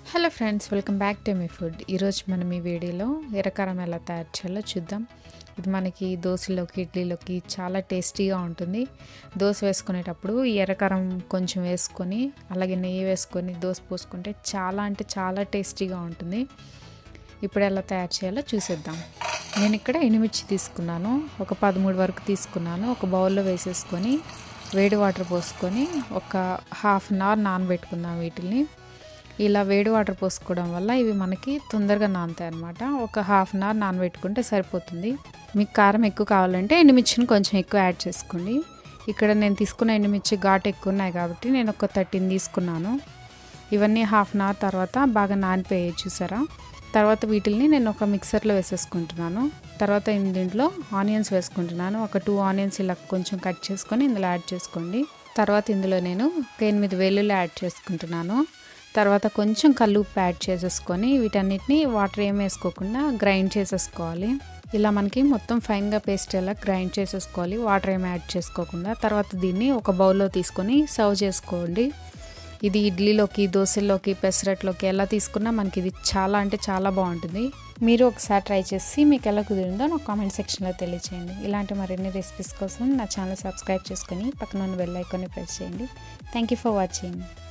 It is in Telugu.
hello friends welcome back to మీ ఫుడ్ ఈరోజు మనం ఈ వీడియోలో ఎర్రకారం ఎలా తయారు చేయాలో చూద్దాం ఇది మనకి దోశలోకి ఇడ్లీలోకి చాలా టేస్టీగా ఉంటుంది దోశ వేసుకునేటప్పుడు ఈ ఎర్రకారం కొంచెం వేసుకొని అలాగే నెయ్యి వేసుకొని దోశ పోసుకుంటే చాలా అంటే చాలా టేస్టీగా ఉంటుంది ఇప్పుడు ఎలా తయారు చేయాలో చూసేద్దాం నేను ఇక్కడ ఎండుమిర్చి తీసుకున్నాను ఒక పదమూడు వరకు తీసుకున్నాను ఒక బౌల్లో వేసేసుకొని వేడి వాటర్ పోసుకొని ఒక హాఫ్ అన్ అవర్ నానబెట్టుకుందాం వీటిని ఇలా వేడి వాటర్ పోసుకోవడం వల్ల ఇవి మనకి తొందరగా నానుతాయి అనమాట ఒక హాఫ్ అన్ అవర్ నానబెట్టుకుంటే సరిపోతుంది మీకు కారం ఎక్కువ కావాలంటే ఎండుమిర్చిని కొంచెం ఎక్కువ యాడ్ చేసుకోండి ఇక్కడ నేను తీసుకున్న ఎండుమిర్చి ఘాటు ఎక్కువ ఉన్నాయి కాబట్టి నేను ఒక థర్టీన్ తీసుకున్నాను ఇవన్నీ హాఫ్ అన్ అవర్ తర్వాత బాగా నానిపోయాయి చూసారా తర్వాత వీటిని నేను ఒక మిక్సర్లో వేసేసుకుంటున్నాను తర్వాత దీంట్లో ఆనియన్స్ వేసుకుంటున్నాను ఒక టూ ఆనియన్స్ ఇలా కొంచెం కట్ చేసుకొని ఇందులో యాడ్ చేసుకోండి తర్వాత ఇందులో నేను ఒక ఎనిమిది వెల్లుల్లి యాడ్ చేసుకుంటున్నాను తర్వాత కొంచెం కల్లుప్పు యాడ్ చేసేసుకొని వీటన్నిటిని వాటర్ ఏం వేసుకోకుండా గ్రైండ్ చేసేసుకోవాలి ఇలా మనకి మొత్తం ఫైన్గా పేస్ట్ ఎలా గ్రైండ్ చేసేసుకోవాలి వాటర్ ఏం యాడ్ చేసుకోకుండా తర్వాత దీన్ని ఒక బౌల్లో తీసుకొని సర్వ్ చేసుకోండి ఇది ఇడ్లీలోకి దోశల్లోకి పెసరట్లోకి ఎలా తీసుకున్నా మనకి ఇది చాలా అంటే చాలా బాగుంటుంది మీరు ఒకసారి ట్రై చేసి మీకు ఎలా కుదిరిందో నాకు కామెంట్ సెక్షన్లో తెలియచేయండి ఇలాంటి మరిన్ని రెసిపీస్ కోసం నా ఛానల్ సబ్స్క్రైబ్ చేసుకొని పక్కన ఉన్న బెల్ ఐకాన్ని ప్రెస్ చేయండి థ్యాంక్ యూ ఫర్ వాచింగ్